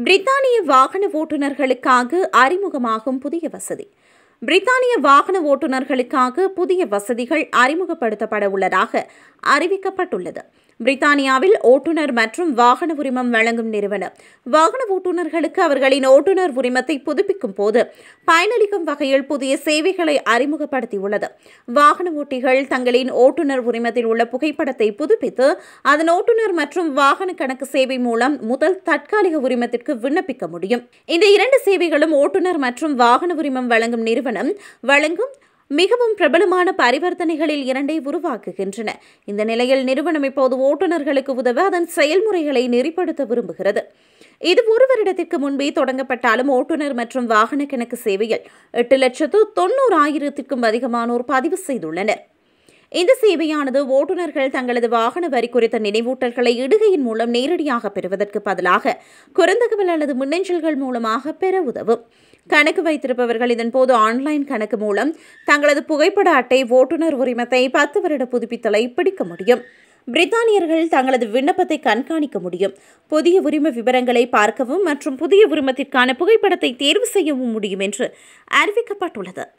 பிரித்தானிய வாகன ஓட்டுநர்களுக்காக அறிமுகமாகும் புதிய வசதி பிரித்தானிய வாகன ஓட்டுநர்களுக்காக புதிய வசதிகள் அறிமுகப்படுத்தப்பட உள்ளதாக அறிவிக்கப்பட்டுள்ளது பிரித்தானியாவில் ஓட்டுநர் மற்றும் வாகன உரிமம் வழங்கும் நிறுவனம் வாகன ஓட்டுநர்களுக்கு அவர்களின் ஓட்டுநர் உரிமத்தை புதுப்பிக்கும் போது பயனளிக்கும் வகையில் புதிய சேவைகளை அறிமுகப்படுத்தியுள்ளது வாகன ஓட்டிகள் தங்களின் ஓட்டுநர் உரிமத்தில் உள்ள புகைப்படத்தை புதுப்பித்து அதன் ஓட்டுநர் மற்றும் வாகன கணக்கு சேவை மூலம் முதல் தற்காலிக உரிமத்திற்கு விண்ணப்பிக்க முடியும் இந்த இரண்டு சேவைகளும் ஓட்டுநர் மற்றும் வாகன உரிமம் வழங்கும் நிறுவனம் வழங்கும் மிகவும் பிரபலமான பரிவர்த்தனைகளில் இரண்டை உருவாக்குகின்றன இந்த நிலையில் நிறுவனம் இப்போது ஓட்டுநர்களுக்கு உதவ அதன் செயல்முறைகளை நெறிப்படுத்த விரும்புகிறது இது ஒரு வருடத்திற்கு முன்பே தொடங்கப்பட்டாலும் ஓட்டுநர் மற்றும் வாகன கணக்கு சேவையில் எட்டு லட்சத்து தொண்ணூறாயிரத்திற்கும் அதிகமானோர் பதிவு செய்துள்ளனர் இந்த சேவையானது ஓட்டுநர்கள் தங்களது வாகன வரி குறித்த நினைவூட்டல்களை இடுகையின் மூலம் நேரடியாக பெறுவதற்கு பதிலாக குறுந்தகவல் அல்லது மின்னஞ்சல்கள் மூலமாக பெற உதவும் கணக்கு வைத்திருப்பவர்கள் இதன்போது ஆன்லைன் கணக்கு மூலம் தங்களது புகைப்பட அட்டை ஓட்டுநர் உரிமத்தை பத்து வருட புதுப்பித்தலை பிடிக்க முடியும் பிரித்தானியர்கள் தங்களது விண்ணப்பத்தை கண்காணிக்க முடியும் புதிய உரிம விவரங்களை பார்க்கவும் மற்றும் புதிய உரிமத்திற்கான புகைப்படத்தை தேர்வு செய்யவும் முடியும் என்று அறிவிக்கப்பட்டுள்ளது